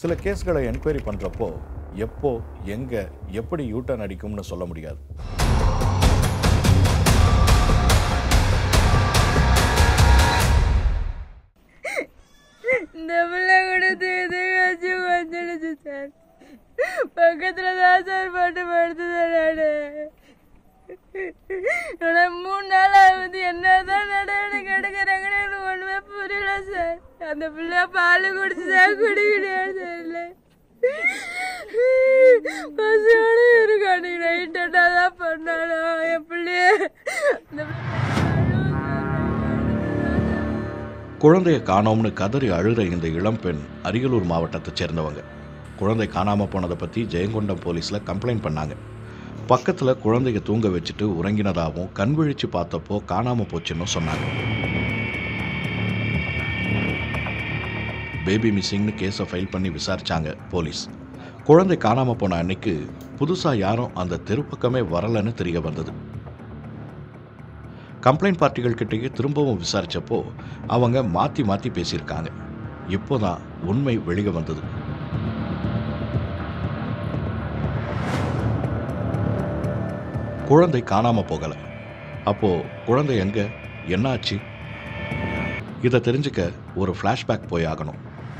சில கேஸ்களை என்கொயரி பண்ணுறப்போ எப்போ எங்கே எப்படி யூட்டர்ன் அடிக்கும்னு சொல்ல முடியாது இந்த பிள்ளை கூட தூக்கி வச்சு வந்துடுச்சு சார் பக்கத்துல தான் சார் போட்டு படுத்துதான் நானு ஆனா மூணு நாளா வந்து என்னதான் நடவடிக்கை கெடுக்கிறாங்கன்னு எனக்கு ஒண்ணுமே புரியல சார் அந்த பிள்ளை பால் குடிச்சு தான் குடிக்கிறாரு சார் இல்லை பசியோட இருக்கு அன்னைக்கு நைட் தான் பண்ணாலும் என் பிள்ளைய அந்த குழந்தைய காணோம்னு கதறி அழுகிற இந்த இளம்பெண் அரியலூர் மாவட்டத்தைச் சேர்ந்தவங்க குழந்தை காணாமல் போனதை பற்றி ஜெயங்கொண்டம் போலீஸில் கம்ப்ளைண்ட் பண்ணாங்க பக்கத்தில் குழந்தைய தூங்க வச்சுட்டு உறங்கினதாகவும் கண் விழிச்சு பார்த்தப்போ காணாமல் போச்சுன்னு சொன்னாங்க பேபி மிஸ்ஸிங்னு கேஸை ஃபைல் பண்ணி விசாரிச்சாங்க போலீஸ் குழந்தை காணாமல் போன அன்னைக்கு புதுசாக யாரும் அந்த தெருப்பக்கமே வரலன்னு தெரிய வந்தது கம்ப்ளைண்ட் பார்ட்டிகள் கிட்டேயே திரும்பவும் விசாரிச்சப்போ அவங்க மாற்றி மாற்றி பேசியிருக்காங்க இப்போதான் உண்மை வெளியே வந்தது குழந்தை காணாம போகல அப்போ குழந்தை எங்க என்னாச்சு இதை தெரிஞ்சுக்க ஒரு ஃப்ளாஷ்பேக் போய் ஆகணும்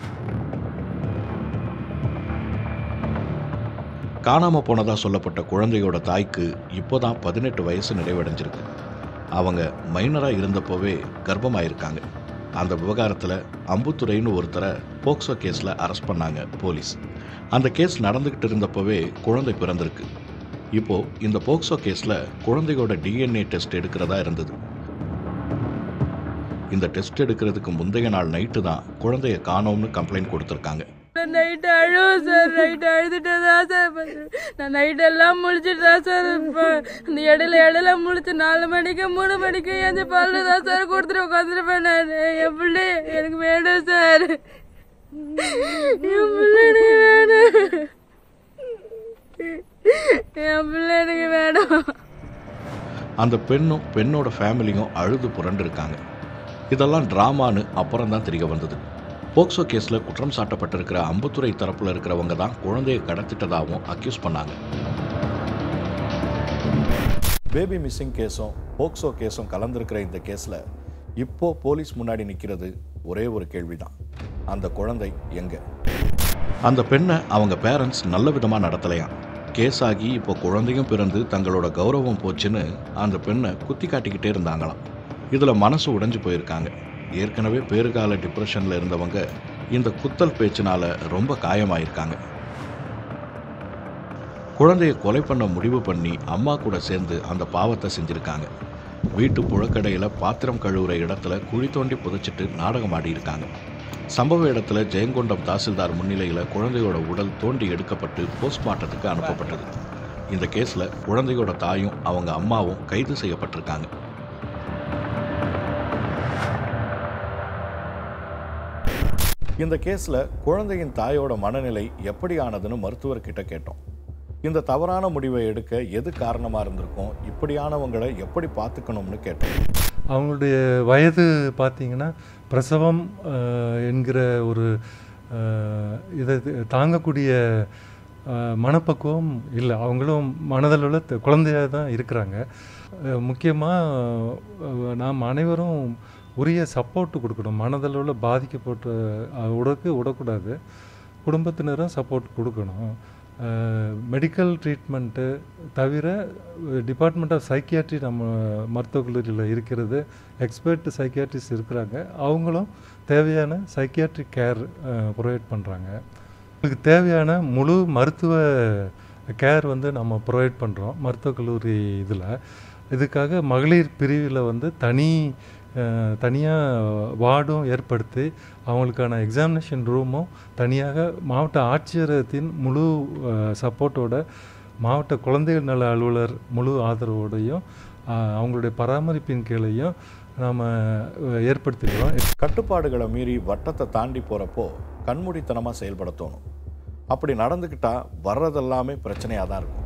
காணாம போனதா சொல்லப்பட்ட குழந்தையோட தாய்க்கு இப்போதான் பதினெட்டு வயசு நிறைவடைஞ்சிருக்கு அவங்க மைனராக இருந்தப்போவே கர்ப்பமாயிருக்காங்க அந்த விவகாரத்தில் அம்புத்துறைன்னு ஒருத்தரை போக்சோ கேஸில் அரெஸ்ட் பண்ணாங்க போலீஸ் அந்த கேஸ் நடந்துக்கிட்டு இருந்தப்போவே குழந்தை பிறந்திருக்கு இப்போ இந்த போக்சோ கேஸில் குழந்தையோட டிஎன்ஏ டெஸ்ட் எடுக்கிறதா இருந்தது இந்த டெஸ்ட் எடுக்கிறதுக்கு முந்தைய நாள் நைட்டு தான் குழந்தைய காணோம்னு கம்ப்ளைண்ட் கொடுத்துருக்காங்க நைட்டு அழுவும் சார் நைட்டு அழுதுட்டு தான் சார் பண்றேன். நான் நைட் எல்லாம் முழிச்சிட்டு தான் சார் இருப்பேன் இந்த இடையில இடையில முழிச்சு நாலு மணிக்கு மூணு மணிக்கு எந்த பல்லு தான் சார் கொடுத்துட்டு உட்காந்துருப்பேன் நான் என் பிள்ளை எனக்கு வேணும் சார் என் பிள்ளை எனக்கு வேணும் என் பிள்ளை எனக்கு வேணும் அந்த பெண்ணும் பெண்ணோட ஃபேமிலியும் அழுது புரண்டிருக்காங்க இதெல்லாம் ட்ராமான்னு அப்புறம் தான் தெரிய வந்தது போக்சோ கேஸில் குற்றம் சாட்டப்பட்டிருக்கிற அம்புத்துறை தரப்பில் இருக்கிறவங்க தான் குழந்தையை கடத்திட்டதாகவும் அக்யூஸ் பண்ணாங்க பேபி மிஸ்ஸிங் கேஸும் போக்சோ கேஸும் கலந்திருக்கிற இந்த கேஸில் இப்போ போலீஸ் முன்னாடி நிற்கிறது ஒரே ஒரு கேள்விதான் அந்த குழந்தை எங்க அந்த பெண்ணை அவங்க பேரண்ட்ஸ் நல்ல விதமாக நடத்தலையாம் கேஸ் ஆகி இப்போ குழந்தையும் பிறந்து தங்களோட கௌரவம் போச்சுன்னு அந்த பெண்ணை குத்தி காட்டிக்கிட்டே இருந்தாங்களாம் இதில் மனசு உடைஞ்சு போயிருக்காங்க ஏற்கனவே பேறுகால டிப்ரெஷனில் இருந்தவங்க இந்த குத்தல் பேச்சினால ரொம்ப காயமாயிருக்காங்க குழந்தையை கொலை பண்ண முடிவு பண்ணி அம்மா கூட சேர்ந்து அந்த பாவத்தை செஞ்சுருக்காங்க வீட்டு புழக்கடையில் பாத்திரம் கழுவுற இடத்துல குழி தோண்டி புதைச்சிட்டு நாடகம் ஆடியிருக்காங்க சம்பவ இடத்துல ஜெயங்கொண்டம் தாசில்தார் முன்னிலையில் குழந்தையோட உடல் தோண்டி எடுக்கப்பட்டு போஸ்ட்மார்ட்டத்துக்கு அனுப்பப்பட்டது இந்த கேஸில் குழந்தையோட தாயும் அவங்க அம்மாவும் கைது செய்யப்பட்டிருக்காங்க இந்த கேஸில் குழந்தையின் தாயோட மனநிலை எப்படி ஆனதுன்னு மருத்துவர்கிட்ட கேட்டோம் இந்த தவறான முடிவை எடுக்க எது காரணமாக இருந்திருக்கும் இப்படியானவங்களை எப்படி பார்த்துக்கணும்னு கேட்டோம் அவங்களுடைய வயது பார்த்தீங்கன்னா பிரசவம் அஹ், என்கிற ஒரு அஹ், இதை தாங்கக்கூடிய அஹ், மனப்பக்குவம் இல்லை அவங்களும் மனதளவில் த- குழந்தையாக தான் இருக்கிறாங்க முக்கியமாக நாம் அனைவரும் உரிய சப்போர்ட் கொடுக்கணும் மனதளவில் பாதிக்கப்பட்ட அஹ், உடக்கு விடக்கூடாது குடும்பத்தினரும் சப்போர்ட் கொடுக்கணும் மெடிக்கல் ட்ரீட்மெண்ட்டு தவிர டிபார்ட்மெண்ட் ஆஃப் சைக்கியாட்ரி நம்ம மருத்துவக் கல்லூரியில் இருக்கிறது எக்ஸ்பர்ட் சைக்கியாட்ரிஸ்ட் இருக்கிறாங்க அவங்களும் தேவையான சைக்கியாட்ரிக் கேர் ப்ரொவைட் பண்ணுறாங்க இதுக்கு தேவையான முழு மருத்துவ கேர் வந்து நம்ம ப்ரொவைட் பண்ணுறோம் மருத்துவக் கல்லூரி இதில் இதுக்காக மகளிர் பிரிவில் வந்து தனி தனியாக வார்டும் ஏற்படுத்தி அவங்களுக்கான எக்ஸாமினேஷன் ரூமும் தனியாக மாவட்ட ஆட்சியரகத்தின் முழு சப்போர்ட்டோட மாவட்ட குழந்தைகள் நல அலுவலர் முழு ஆதரவோடையும் அஹ், அவங்களுடைய பராமரிப்பின் கீழையும் நாம் ஏற்படுத்திக்கிறோம் கட்டுப்பாடுகளை மீறி வட்டத்தை தாண்டி போகிறப்போ கண்மூடித்தனமாக செயல்பட தோணும் அப்படி நடந்துக்கிட்டா வர்றதெல்லாமே பிரச்சனையாக தான் இருக்கும்